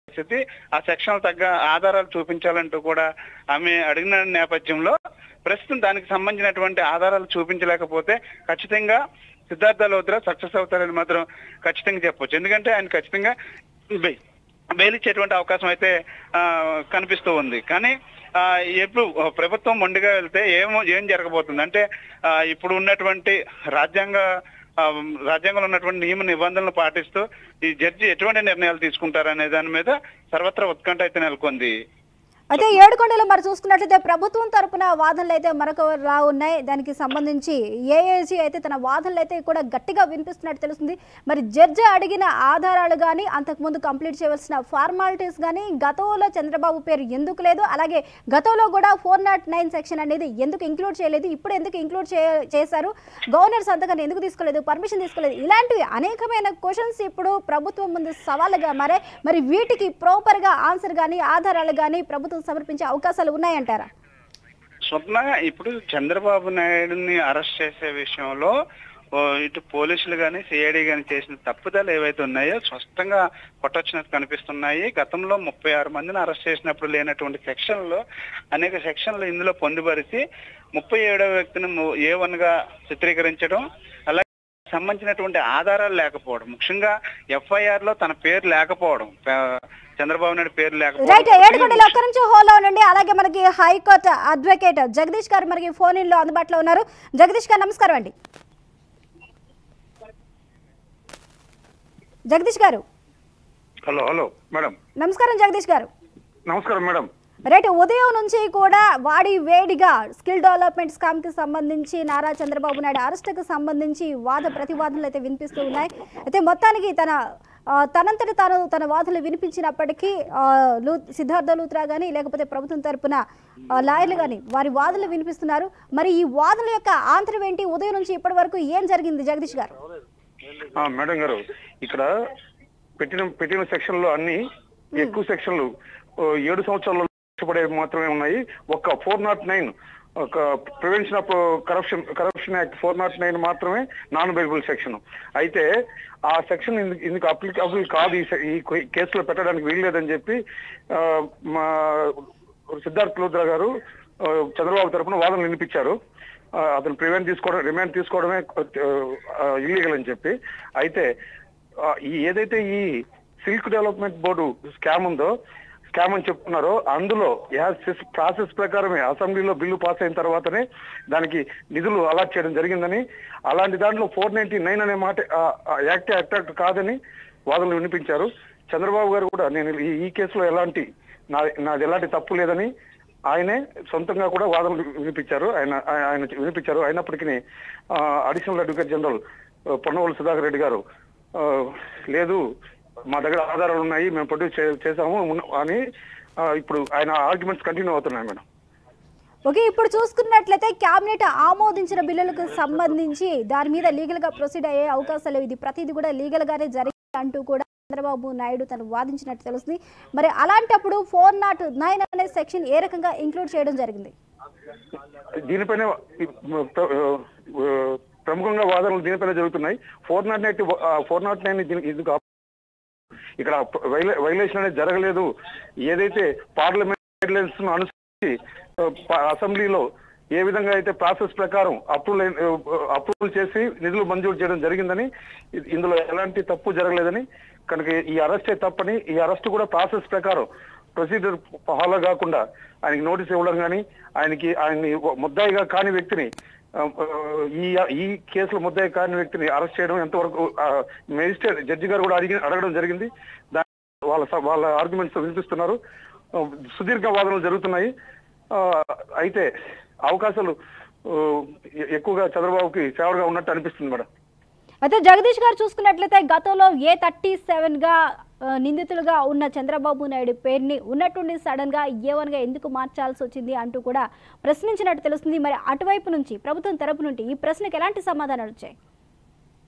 పరిస్థితి ఆ సెక్షన్ తగ్గ ఆధారాలు చూపించాలంటూ కూడా ఆమె అడిగిన నేపథ్యంలో ప్రస్తుతం దానికి సంబంధించినటువంటి ఆధారాలు చూపించలేకపోతే ఖచ్చితంగా సిద్ధార్థ లోత్రా సక్సెస్ అవుతారని మాత్రం ఖచ్చితంగా చెప్పొచ్చు ఎందుకంటే ఆయన ఖచ్చితంగా బె- బెయిల్ ఇచ్చేటువంటి అవకాశం అయితే ఆ, కనిపిస్తూ ఉంది కానీ ఆ, ఎప్పుడు ప్రభుత్వం మొండిగా వెళ్తే ఏమో ఏం జరగబోతుంది అంటే ఆ, ఇప్పుడు ఉన్నటువంటి రాజ్యాంగ ఆ, రాజ్యాంగంలో ఉన్నటువంటి నియమ నిబంధనలు పాటిస్తూ ఈ జడ్జి ఎటువంటి నిర్ణయాలు తీసుకుంటారనే దాని మీద సర్వత్రా ఉత్కంఠ అయితే నెలకొంది అయితే ఏడుకొండలో మరి చూసుకున్నట్లయితే ప్రభుత్వం తరపున వాదనలు అయితే మరొక రా ఉన్నాయి దానికి సంబంధించి ఏఏజీ అయితే తన వాదనలు అయితే కూడా గట్టిగా వినిపిస్తున్నట్టు తెలుస్తుంది మరి జడ్జి అడిగిన ఆధారాలు కానీ అంతకుముందు కంప్లీట్ చేయవలసిన ఫార్మాలిటీస్ కానీ గతంలో చంద్రబాబు పేరు ఎందుకు లేదు అలాగే గతంలో కూడా ఫోర్ నాట్ నైన్ సెక్షన్ అనేది ఎందుకు ఇంక్లూడ్ చేయలేదు ఇప్పుడు ఎందుకు ఇంక్లూడ్ చే చేశారు గవర్నర్ సంతకాన్ని ఎందుకు తీసుకోలేదు పర్మిషన్ తీసుకోలేదు ఇలాంటివి అనేకమైన క్వశ్చన్స్ ఇప్పుడు ప్రభుత్వం ముందు సవాళ్ళుగా మారే మరి వీటికి ప్రాపర్గా ఆన్సర్ కానీ ఆధారాలు కానీ ప్రభుత్వం సమర్పించే అవకాశాలు ఉన్నాయంటారా స్వప్న ఇప్పుడు చంద్రబాబు నాయుడుని అరెస్ట్ చేసే విషయంలో ఓ, ఇటు పోలీసులు కానీ సిఐడి కానీ చేసిన తప్పుదలు ఏవైతే ఉన్నాయో స్పష్టంగా కొట్టొచ్చినట్టు కనిపిస్తున్నాయి గతంలో ముప్పై ఆరు మందిని అరెస్ట్ చేసినప్పుడు లేనటువంటి సెక్షన్లు అనేక సెక్షన్లు ఇందులో పొందుపరిచి ముప్పై ఏడవ వ్యక్తిని ఏ వన్ గా చిత్రీకరించడం అలాగే సంబంధించినటువంటి ఆధారాలు లేకపోవడం ముఖ్యంగా ఎఫ్ఐఆర్ లో తన పేరు లేకపోవడం ఆ, చంద్రబాబు నాయుడు పేరు రైట్ ఏడుకొండలో లేకపోవడం ఒక్క నుంచి హోల్లో ఉండండి అలాగే మనకి హైకోర్టు అడ్వకేట్ జగదీష్ గారు మనకి ఫోన్ ఇన్ లో అందుబాటులో ఉన్నారు జగదీష్ గారు నమస్కారం అండి జగదీష్ గారు హలో హలో మేడం నమస్కారం జగదీష్ గారు నమస్కారం మేడం రైట్ ఉదయం నుంచి కూడా వాడి వేడిగా స్కిల్ డెవలప్మెంట్ స్కామ్ కి సంబంధించి నారా చంద్రబాబు నాయుడు అరెస్టుకు సంబంధించి వాద ప్రతివాదనలు అయితే వినిపిస్తూ ఉన్నాయి అయితే మొత్తానికి తన ఆ, తనంతట తాను తన వాదనలు వినిపించినప్పటికీ ఆ, లూ సిద్ధార్థ లూత్రా కానీ లేకపోతే ప్రభుత్వం తరపున ఆ, లాయర్లు కానీ వారి వాదనలు వినిపిస్తున్నారు మరి ఈ వాదనల యొక్క ఆంతరం ఏంటి ఉదయం నుంచి ఇప్పటి వరకు ఏం జరిగింది జగదీష్ గారు ఆ, మేడం గారు ఇక్కడ పెట్టిన పెట్టిన సెక్షన్ లో అన్ని ఎక్కువ సెక్షన్లు ఓ, ఏడు సంవత్సరాల్లో పడే మాత్రమే ఉన్నాయి ఒక్క ఫోర్ నాట్ నైన్ ఒక prevention of corruption corruption act four naught nine మాత్రమే నాన్ బెయిలబుల్ సెక్షన్ అయితే ఆ సెక్షన్ ఇందుకు ఇందుకు అప్లికబుల్ కాదు ఈ సె- ఈ కేసులో పెట్టడానికి వీల్లేదని చెప్పి ఆ, మా సిద్ధార్థ్ లూద్రా గారు ఆ, చంద్రబాబు తరపున వాదనలు వినిపించారు ఆ, అతను ప్రివెంట్ తీసుకోవడం రిమాండ్ తీసుకోవడమే ఇల్లీగల్ అని చెప్పి అయితే ఆ, ఈ ఏదైతే ఈ సిల్క్ డెవలప్మెంట్ బోర్డు స్కామ్ ఉందో స్కామ్ అని చెప్తున్నారో అందులో ప్రాసెస్ ప్రకారమే అసెంబ్లీలో బిల్లు పాస్ అయిన తర్వాతనే దానికి నిధులు అలాట్ చేయడం జరిగిందని అలాంటి దాంట్లో ఫోర్ నైన్టీ నైన్ అనే మాట యాక్ట్ అట్రాక్ట్ కాదని వాదనలు వినిపించారు చంద్రబాబు గారు కూడా నేను ఈ- ఈ కేసులో ఎలాంటి నా నాది ఎలాంటి తప్పు లేదని ఆయనే సొంతంగా కూడా వాదనలు వినిపించారు ఆయన ఆయన ఆయన వినిపించారు అయినప్పటికీ అడిషనల్ అడ్వకేట్ జనరల్ ఆ, పొన్నవోలు సుధాకర్ రెడ్డి గారు ఆ, లేదు మా దగ్గర ఆధారాలు ఉన్నాయి మేము ప్రొడ్యూస్ చే- చేశాము ఉన్న- అని ఆ, ఇప్పుడు ఆయన ఆర్గ్యుమెంట్స్ కంటిన్యూ అవుతున్నాయి మేడం ఓకే ఇప్పుడు చూసుకున్నట్లయితే కేబినెట్ ఆమోదించిన బిల్లులకు సంబంధించి దాని మీద లీగల్ గా ప్రొసీడ్ అయ్యే అవకాశాలు ఇది ప్రతిదీ కూడా లీగల్ గానే జరిగింది అంటూ కూడా చంద్రబాబు నాయుడు తను వాదించినట్టు తెలుస్తుంది మరి అలాంటప్పుడు ఫోర్ నాట్ నైన్ అనే సెక్షన్ ఏ రకంగా ఇంక్లూడ్ చేయడం జరిగింది దీనిపైన ప్ర- ఆ, ప్రముఖంగా వాదనలు దీనిపైన జరుగుతున్నాయి four naught nine four naught nine ఇందుకు ఆప్- ఇక్కడ వైలేషన్ అనేది జరగలేదు ఏదైతే పార్లమెంట్ గైడ్ లైన్స్ అనుసరించి ఆ, ప- అసెంబ్లీలో ఏ విధంగా అయితే ప్రాసెస్ ప్రకారం అప్రూవల్ అప్రూవల్ చేసి నిధులు మంజూరు చేయడం జరిగిందని ఇ- ఇందులో ఎలాంటి తప్పు జరగలేదని కనుక ఈ అరెస్టే తప్పని ఈ అరెస్ట్ కూడా ప్రాసెస్ ప్రకారం ప్రొసీజర్ ఫాలో కాకుండా ఆయనకి నోటీస్ ఇవ్వడం కానీ ఆయనకి ఆయన్ని ముద్దాయిగా కాని వ్యక్తిని ఆ, ఆ, ఈ ఈ కేసులో ముద్దాయి కాని వ్యక్తిని అరెస్ట్ చేయడం ఎంతవరకు మెజిస్ట్రేట్ జడ్జి గారు కూడా అడిగి అడగడం జరిగింది దాని వాళ్ళ స- వాళ్ళ ఆర్గ్యుమెంట్స్ వినిపిస్తున్నారు ఆ, సుదీర్ఘ వాదనలు జరుగుతున్నాయి ఆ, అయితే అవకాశాలు ఆ, ఎ- ఎక్కువగా చంద్రబాబుకి ఫేవర్గా ఉన్నట్టు అనిపిస్తుంది మేడం అయితే జగదీష్ గారు చూసుకున్నట్లయితే గతంలో ఏ థర్టీ సెవెన్ గా ఆ, నిందితులుగా ఉన్న చంద్రబాబు నాయుడు పేరుని ఉన్నట్టుండి సడన్ గా ఏ వన్ గా ఎందుకు మార్చాల్సి వచ్చింది అంటూ కూడా ప్రశ్నించినట్టు తెలుస్తుంది మరి అటువైపు నుంచి ప్రభుత్వం తరపు నుండి ఈ ప్రశ్నకు ఎలాంటి సమాధానాలు వచ్చాయి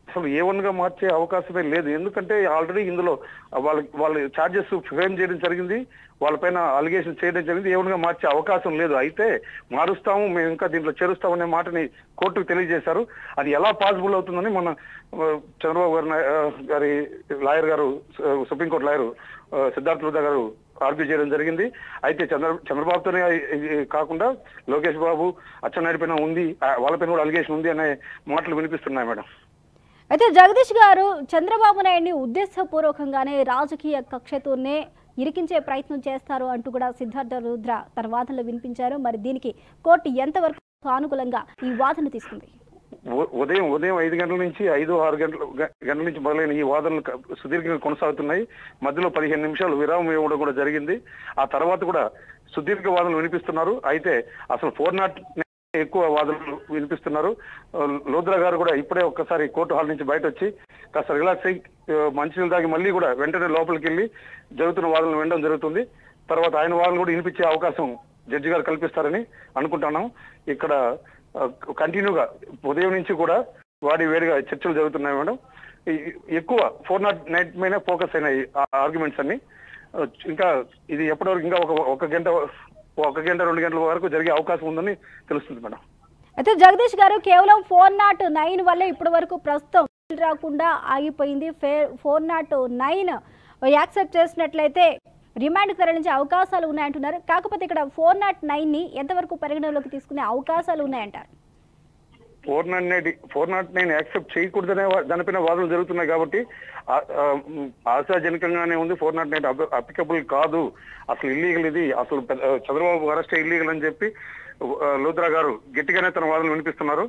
అసలు ఏ వన్ గా మార్చే అవకాశమే లేదు ఎందుకంటే ఆల్రెడీ ఇందులో వాళ్ళ వాళ్ళ ఛార్జెస్ ఫ్రేమ్ చేయడం జరిగింది వాళ్ళపైన అలిగేషన్ చేయడం జరిగింది ఏ వన్ గా మార్చే అవకాశం లేదు అయితే మారుస్తాము మేము ఇంకా దీంట్లో చేరుస్తాం అనే మాటని కోర్టుకు తెలియజేశారు అది ఎలా పాసిబుల్ అవుతుందని మన ఆ, చంద్రబాబు గారి నా- ఆ, గారి లాయర్ గారు సు- సుప్రీంకోర్టు లాయర్ ఆ, సిద్ధార్థ లుద్దా గారు ఆర్గ్యూ చేయడం జరిగింది అయితే చంద్ర చంద్రబాబుతోనే ఇది కాకుండా లోకేష్ బాబు అచ్చెన్నాయుడు పైన ఉంది ఆ, వాళ్ళపైన కూడా అలిగేషన్ ఉంది అనే మాటలు వినిపిస్తున్నాయి మేడం అయితే జగదీష్ గారు చంద్రబాబు నాయుడిని ఉద్దేశపూర్వకంగానే రాజకీయ కక్షతోనే ఇరికించే ప్రయత్నం చేస్తారు అంటూ కూడా సిద్ధార్థ రుద్ర తన వాదనలు వినిపించారు మరి దీనికి కోర్టు ఎంతవరకు సానుకూలంగా ఈ వాదన తీసుకుంది ఉ- ఉదయం ఉదయం ఐదు గంటల నుంచి ఐదు ఆరు గంటల గ- గంటల నుంచి మొదలైన ఈ వాదనలు క- సుదీర్ఘంగా కొనసాగుతున్నాయి మధ్యలో పదిహేను నిమిషాలు విరామం ఇవ్వడం కూడా జరిగింది ఆ తర్వాత కూడా సుదీర్ఘ వాదనలు వినిపిస్తున్నారు అయితే అసలు ఫోర్ నాట్ ఎక్కువ వాదనలు వినిపిస్తున్నారు ఆ, లోద్రా గారు కూడా ఇప్పుడే ఒక్కసారి కోర్టు హాల్ నుంచి బయట వచ్చి కాస్త రిలాక్స్ అయ్యి ఆ, మంచినీళ్ళు తాగి మళ్ళీ కూడా వెంటనే లోపలికి వెళ్ళి జరుగుతున్న వాదనలు వినడం జరుగుతుంది తర్వాత ఆయన వాదనలు కూడా వినిపించే అవకాశం జడ్జి గారు కల్పిస్తారని అనుకుంటున్నాం ఇక్కడ ఆ, కంటిన్యూగా ఉదయం నుంచి కూడా వాడి వేడిగా చర్చలు జరుగుతున్నాయి మేడం ఈ- ఎక్కువ ఫోర్ నాట్ నైట్ మీద ఫోకస్ అయినాయి ఆర్గ్యుమెంట్స్ అన్ని ఆ, ఇంకా ఇది ఎప్పటివరకు ఇంకా ఒక ఒక గంట ఒక గంట రెండు గంటల వరకు జరిగే అవకాశం ఉందని తెలుస్తుంది మేడం అయితే జగదీష్ గారు కేవలం ఫోర్ నాట్ నైన్ వల్లే ఇప్పటి వరకు ప్రస్తుతం బిల్ రాకుండా ఆగిపోయింది ఫే ఫోర్ నాట్ నైన్ యాక్సెప్ట్ చేసినట్లయితే రిమాండ్ తరలించే అవకాశాలు ఉన్నాయంటున్నారు కాకపోతే ఇక్కడ ఫోర్ నాట్ నైన్ని ఎంతవరకు పరిగణలోకి తీసుకునే అవకాశాలు ఉన్నాయంటారు four naught nine four naught nine accept చేయకూడదనే వా- దానిపైన వాదనలు జరుగుతున్నాయి కాబట్టి ఆ- ఆ, మ్, ఆశాజనకంగానే ఉంది ఫోర్ నాట్ నైన్ అప్లికబుల్ కాదు అసలు ఇల్లీగల్ ఇది అసలు పెద్ద- చంద్రబాబు అరెస్ట్ ఇల్లీగల్ అని చెప్పి ఆ, లూత్రా గారు గట్టిగానే తన వాదనలు వినిపిస్తున్నారు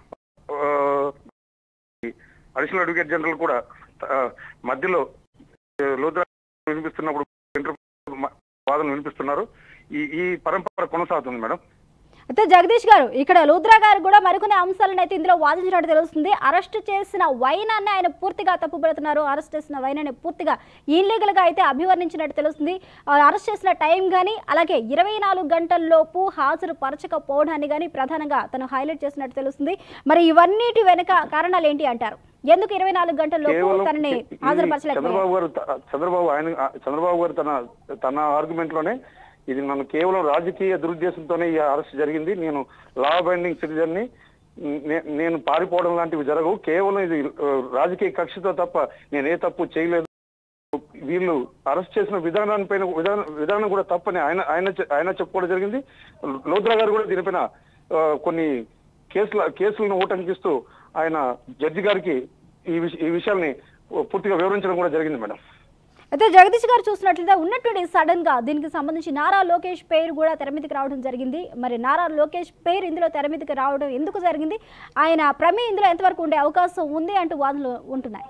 అడిషనల్ అడ్వకేట్ జనరల్ కూడా ఆ, మధ్యలో ఆ, లూత్రా వినిపిస్తున్నప్పుడు ఇంటర్ వాదనలు వినిపిస్తున్నారు ఈ ఈ పరంపర కొనసాగుతుంది మేడం అయితే జగదీష్ గారు ఇక్కడ లూత్రా గారు కూడా మరికొన్ని అంశాలను అయితే ఇందులో వాదించినట్టు తెలుస్తుంది అరెస్ట్ చేసిన వైనాన్ని ఆయన పూర్తిగా తప్పుపడుతున్నారు అరెస్ట్ చేసిన వైనాన్ని పూర్తిగా ఇల్లీగల్ గా అయితే అభివర్ణించినట్టు తెలుస్తుంది ఆ, అరెస్ట్ చేసిన టైం కానీ అలాగే ఇరవై నాలుగు గంటల్లోపు హాజరు పరచకపోవడాన్ని కానీ ప్రధానంగా తను హైలైట్ చేసినట్టు తెలుస్తుంది మరి ఇవన్నిటి వెనుక కారణాలు ఏంటి అంటారు ఎందుకు ఇరవై నాలుగు గంటల్లోపు కేవలం తనని ఈ- హాజరుపరచలేకపోయారు చంద్రబాబు గారు త- చంద్రబాబు ఆయన చంద్రబాబు గారు తన తన ఆర్గ్యుమెంట్ లోనే ఇది నన్ను కేవలం రాజకీయ దురుద్దేశంతోనే ఈ అరెస్ట్ జరిగింది నేను లా బైండింగ్ సిటిజన్ ని నే- నేను పారిపోవడం లాంటివి జరగవు కేవలం ఇది ఆ, రాజకీయ కక్షతో తప్ప నేను ఏ తప్పు చేయలేదు వీళ్ళు అరెస్ట్ చేసిన విధానాన్ని పైన విధానం విధానం కూడా తప్పని ఆయన ఆయన చె- ఆయన చెప్పుకోవడం జరిగింది లోద్రా గారు కూడా దీనిపైన ఆ, కొన్ని కేసుల కేసులను ఊటంకిస్తూ ఆయన జడ్జి గారికి ఈ విష ఈ విషయాల్ని పూర్తిగా వివరించడం కూడా జరిగింది మేడం అయితే జగదీష్ గారు చూసినట్లయితే ఉన్నటువంటి సడన్ గా దీనికి సంబంధించి నారా లోకేష్ పేరు కూడా తెర మీదకి రావడం జరిగింది మరి నారా లోకేష్ పేరు ఇందులో తెర మీదకి రావడం ఎందుకు జరిగింది ఆయన ప్రమేయం ఇందులో ఎంతవరకు ఉండే అవకాశం ఉంది అంటూ వాదనలు ఉంటున్నాయి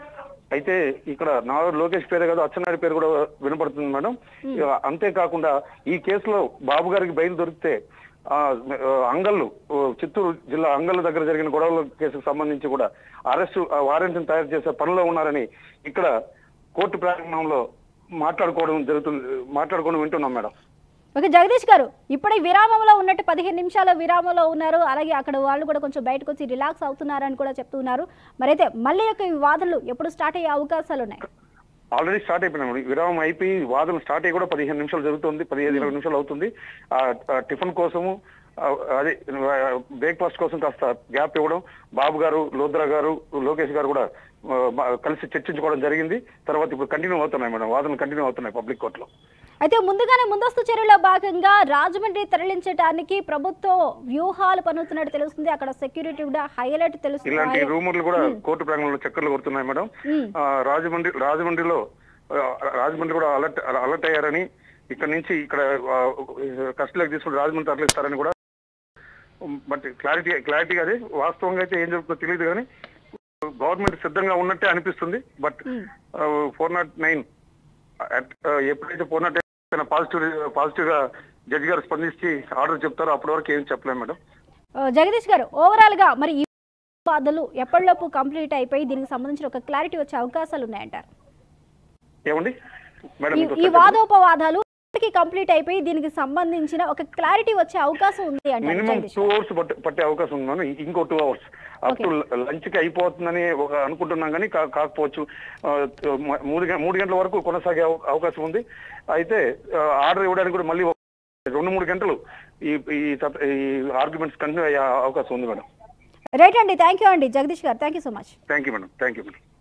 అయితే ఇక్కడ నా లోకేష్ పేరే కాదు అచ్చెన్నాయుడు పేరు కూడా వినపడుతుంది మేడం ఇక అంతేకాకుండా ఈ కేసులో బాబు గారికి బయలు దొరికితే ఆ, ఆ, అంగళ్ళు ఓ, చిత్తూరు జిల్లా అంగళ్ళు దగ్గర జరిగిన గొడవల కేసుకు సంబంధించి కూడా అరెస్టు వారెంట్ తయారు చేసే పనిలో ఉన్నారని ఇక్కడ కోర్టు ప్రాంగణంలో మాట్లాడుకోవడం జరుగుతుంది మాట్లాడుకోవడం వింటున్నాం మేడం ఓకే జగదీష్ గారు ఇప్పుడే విరామంలో ఉన్నట్టు పదిహేను నిమిషాల విరామంలో ఉన్నారు అలాగే అక్కడ వాళ్ళు కూడా కొంచెం బయటకు వచ్చి రిలాక్స్ అవుతున్నారని కూడా చెప్తున్నారు మరైతే మళ్ళీ యొక్క ఈ వాదనలు ఎప్పుడు స్టార్ట్ అయ్యే అవకాశాలు ఉన్నాయి ఆల్రెడీ స్టార్ట్ అయిపోయినాం విరామం అయిపోయి వాదన స్టార్ట్ అయ్యి కూడా పదిహేను నిమిషాలు జరుగుతుంది పదిహేను ఇరవై నిమిషాలు అవుతుంది ఆ ఆ టిఫిన్ కోసము ఆ, అదే బ్రేక్ఫాస్ట్ కోసం కాస్త గ్యాప్ ఇవ్వడం బాబు గారు లోద్రా గారు లోకేష్ గారు కూడా ఆ, మా- కలిసి చర్చించుకోవడం జరిగింది తర్వాత ఇప్పుడు కంటిన్యూ అవుతున్నాయి మేడం వాదనలు కంటిన్యూ అవుతున్నాయి పబ్లిక్ కోర్టులో అయితే ముందుగానే ముందస్తు చర్యలో భాగంగా రాజమండ్రి తరలించడానికి ప్రభుత్వం వ్యూహాలు పన్నుతున్నట్టు తెలుస్తుంది అక్కడ సెక్యూరిటీ కూడా హైలైట్ ఇలాంటి తెలుస్తుంది రూమర్లు కూడా కోర్టు ప్రాంగణంలో చక్కర్లు కొడుతున్నాయి మేడం మ్మ్. ఆ, రాజమండ్రి రాజమండ్రిలో ఆ, రాజమండ్రి కూడా అలర్ట్ అలర్ట్ అయ్యారని ఇక్కడ నుంచి ఇక్కడ కస్టడీలోకి తీసుకుని రాజమండ్రి తరలిస్తారని కూడా బట్ క్లారిటీ క్లారిటీ అదే వాస్తవంగా అయితే ఏం జరుగుతుందో తెలియదు కానీ గవర్నమెంట్ సిద్ధంగా ఉన్నట్టే అనిపిస్తుంది బట్ మ్మ్. ఫోర్ నాట్ నైన్ ఎప్పుడైతే four naught nine positive positive గా జడ్జి గారు స్పందించి ఆర్డర్ చెప్తారో అప్పటి వరకు ఏం చెప్పలేము మేడం ఆ, జగదీష్ గారు ఓవరాల్ గా మరి ఈ వాదనలు ఎప్పటిలోపు కంప్లీట్ అయిపోయి దీనికి సంబంధించిన ఒక క్లారిటీ వచ్చే అవకాశాలు ఉన్నాయంటారు ఏమండి మేడం ఈ- ఇంకొకసారి ఈ చెప్పండి. వాదోపవాదాలు కి కంప్లీట్ అయిపోయి దీనికి సంబంధించిన ఒక క్లారిటీ వచ్చే అవకాశం ఉంది అంటే మినిమం జగదీష్ టూ అవర్స్ పట్టే అవకాశం ఉంది మేడం. ఇంకో two hours up to lunch కి అయిపోతుందని ఒక అనుకుంటున్నాం కానీ కా- కాకపోవచ్చు ఆ, మ- మూడు గం- మూడు గంటల వరకు కొనసాగే అవ- అవకాశం ఉంది అయితే ఆర్డర్ ఇవ్వడానికి కూడా మళ్ళీ ఒక రెండు మూడు గంటలు ఈ ఈ సత- ఈ ఆర్గ్యుమెంట్స్ కంటిన్యూ అయ్యే అవకాశం ఉంది మేడం రైట్ అండి థ్యాంక్ యూ అండి జగదీష్ గారు thank you so much thank you madam thank you madam